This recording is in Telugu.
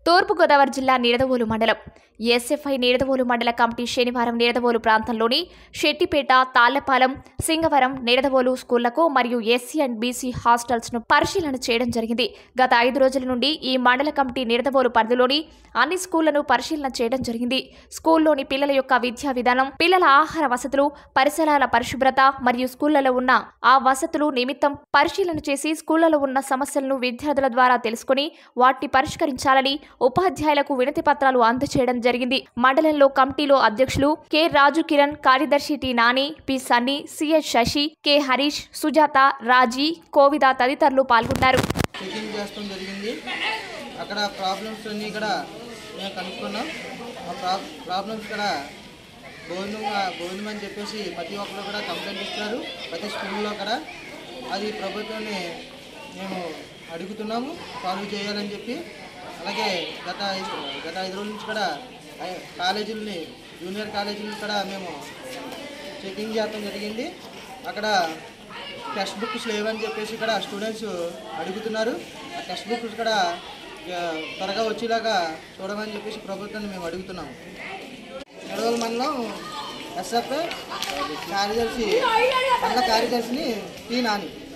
తూర్పుగోదావరి జిల్లా నిడదవోలు మండలం ఎస్ఎఫ్ఐ నిడదవోలు మండల కమిటీ శనివారం నిడదవోలు ప్రాంతంలోని షెట్టిపేట తాళ్లపాలెం సింగవరం నిడదవోలు స్కూళ్లకు మరియు ఎస్సీ అండ్ బీసీ హాస్టల్స్ ను పరిశీలన చేయడం జరిగింది గత ఐదు రోజుల నుండి ఈ మండల కమిటీ నిడదవోలు పరిధిలోని అన్ని స్కూళ్లను పరిశీలన చేయడం జరిగింది స్కూల్లోని పిల్లల యొక్క విద్యా విధానం పిల్లల ఆహార వసతులు పరిసరాల పరిశుభ్రత మరియు స్కూళ్లలో ఉన్న ఆ వసతులు నిమిత్తం పరిశీలన చేసి స్కూళ్లలో ఉన్న సమస్యలను విద్యార్థుల ద్వారా తెలుసుకుని వాటిని పరిష్కరించాలని ఉపాధ్యాయులకు వినతి పత్రాలు అందజేయడం జరిగింది మండలంలో కమిటీలో అధ్యక్షులు కె రాజు కిరణ్ కార్యదర్శి T Nani P Sunny CS Sasi K Harish Sujatha Raji Kovida తదితరులు పాల్గొన్నారు చెకింగ్ చేస్తాం జరిగింది అక్కడ ప్రాబ్లమ్స్ అన్నీ కూడా మేము కనుక్కున్నాం ఆ ప్రా ప్రాబ్లమ్స్ కూడా భోజనం భోజనం అని చెప్పేసి ప్రతి ఒక్కరు కూడా కంప్లైంట్ ఇస్తున్నారు ప్రతి స్కూల్లో కూడా అది ప్రభుత్వాన్ని మేము అడుగుతున్నాము సాల్వ్ చేయాలని చెప్పి అలాగే గత ఐదు గత ఐదు రోజుల నుంచి కూడా ఐ- కాలేజీలని జూనియర్ కాలేజీలను కూడా మేము చెకింగ్ చేయడం జరిగింది అక్కడ టెక్స్ట్ బుక్స్ లేవని చెప్పేసి ఇక్కడ స్టూడెంట్స్ అడుగుతున్నారు ఆ టెక్స్ట్ బుక్స్ కూడా ఆ, త్వరగా వచ్చేలాగా చూడమని చెప్పేసి ప్రభుత్వాన్ని మేము అడుగుతున్నాము నడవల మండలం ఎస్ఎఫ్ కార్యదర్శి మండల కార్యదర్శిని టీ నాని